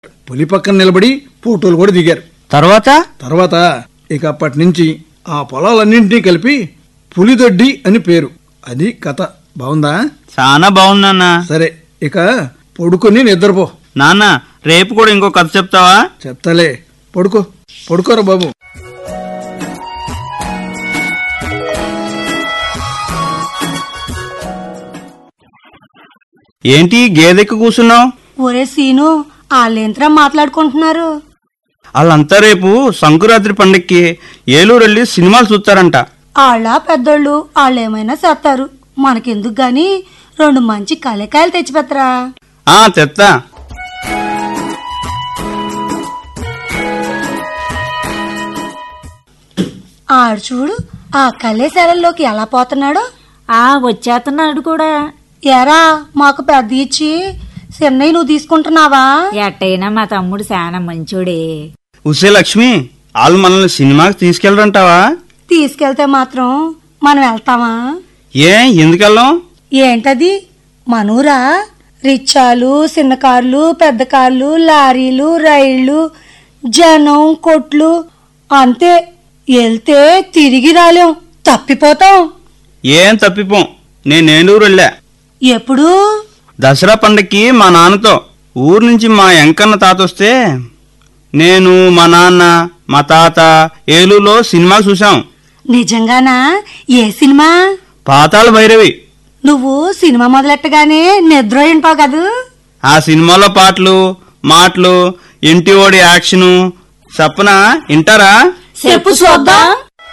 పులి పక్కన నిలబడి ఫోటోలు కూడా దిగారు తర్వాత తర్వాత ఇక అప్పటి నుంచి ఆ పొలాలన్నింటినీ కలిపి పులిదొడ్డి అని పేరు అది కథ బాగుందా చాలా బాగుంది నాన్న సరే ఇక పడుకొని నిద్రపో నాన్న రేపు కూడా ఇంకో కథ చెప్తావా చెప్తాలే పడుకో పడుకోరా బాబు ఏంటి గేదెక్కి కూర్చున్నావు ఒరే సీను వాళ్ళేంతరా మాట్లాడుకుంటున్నారు వాళ్ళంతా రేపు సంకురాత్రి పండక్కి ఏలూరు వెళ్ళి సినిమాలు చూస్తారంట వాళ్ళ పెద్దోళ్ళు వాళ్ళేమైనా చేస్తారు మనకెందుకు గాని రెండు మంచి కలకాయలు తెచ్చిపెత్తరా ఆ తెత్తా ఆడు చూడు ఆ కలేశాలలోకి ఎలా పోతున్నాడో ఆ వచ్చేస్తున్నాడు కూడా ఎరా మాకు పెద్ద ఇచ్చి చిన్నయ్య నువ్వు తీసుకుంటున్నావా ఎట్టయినా మా తమ్ముడు చాలా మంచోడే ఉసే లక్ష్మి వాళ్ళు మనల్ని సినిమాకి తీసుకెళ్ళరంటావా తీసుకెళ్తే మాత్రం మనం వెళ్తామా ఏ ఎందుకెళ్ళం ఏంటది మనూరా రిచ్చాలు చిన్న కార్లు పెద్ద కార్లు లారీలు రైళ్లు జనం కొట్లు అంతే వెళ్తే తిరిగి రాలేం తప్పిపోతాం ఏం తప్పిపోం నేను ఏలూరు వెళ్ళా ఎప్పుడు దసరా పండక్కి మా నాన్నతో ఊరు నుంచి మా ఎంకన్న తాత వస్తే నేను మా నాన్న మా తాత ఏలూరులో సినిమా చూసాం నిజంగానా ఏ సినిమా పాతాళ భైరవి నువ్వు సినిమా మొదలెట్టగానే నిద్ర వింటావు కదూ ఆ సినిమాలో పాటలు మాటలు ఇంటివాడి యాక్షను చెప్పన వింటారా చెప్పు చూద్దాం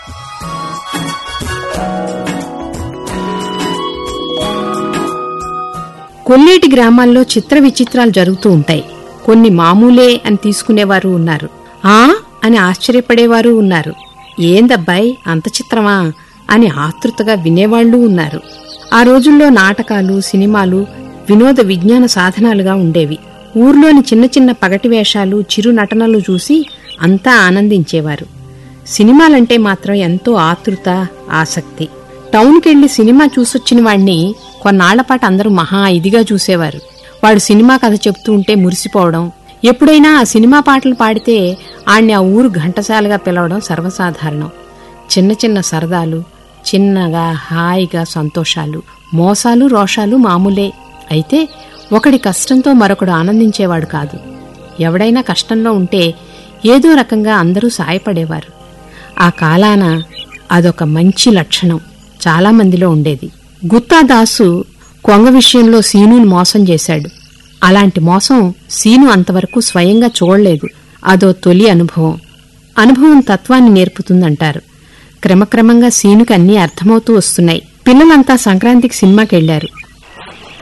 కొన్నేటి గ్రామాల్లో చిత్ర విచిత్రాలు జరుగుతూ ఉంటాయి కొన్ని మామూలే అని తీసుకునేవారు ఉన్నారు ఆ అని ఆశ్చర్యపడేవారు ఉన్నారు ఏందబ్బాయ్ అంత చిత్రమా అని ఆతృతగా వినేవాళ్లు ఉన్నారు ఆ రోజుల్లో నాటకాలు సినిమాలు వినోద విజ్ఞాన సాధనాలుగా ఉండేవి ఊర్లోని చిన్న చిన్న పగటి వేషాలు చిరు నటనలు చూసి అంతా ఆనందించేవారు సినిమాలంటే మాత్రం ఎంతో ఆతృత ఆసక్తి టౌన్కెళ్లి సినిమా చూసొచ్చిన వాణ్ణి కొన్నాళ్లపాటు అందరూ మహా ఇదిగా చూసేవారు వాడు సినిమా కథ చెప్తూ ఉంటే మురిసిపోవడం ఎప్పుడైనా ఆ సినిమా పాటలు పాడితే ఆణ్ణి ఆ ఊరు ఘంటసాలగా పిలవడం సర్వసాధారణం చిన్న చిన్న సరదాలు చిన్నగా హాయిగా సంతోషాలు మోసాలు రోషాలు మామూలే అయితే ఒకడి కష్టంతో మరొకడు ఆనందించేవాడు కాదు ఎవడైనా కష్టంలో ఉంటే ఏదో రకంగా అందరూ సాయపడేవారు ఆ కాలాన అదొక మంచి లక్షణం చాలా మందిలో ఉండేది గుత్తాదాసు కొంగ విషయంలో సీనుని మోసం చేశాడు అలాంటి మోసం సీను అంతవరకు స్వయంగా చూడలేదు అదో తొలి అనుభవం అనుభవం తత్వాన్ని నేర్పుతుందంటారు క్రమక్రమంగా సీనుకి అన్నీ అర్థమవుతూ వస్తున్నాయి పిల్లలంతా సంక్రాంతికి సినిమాకెళ్లారు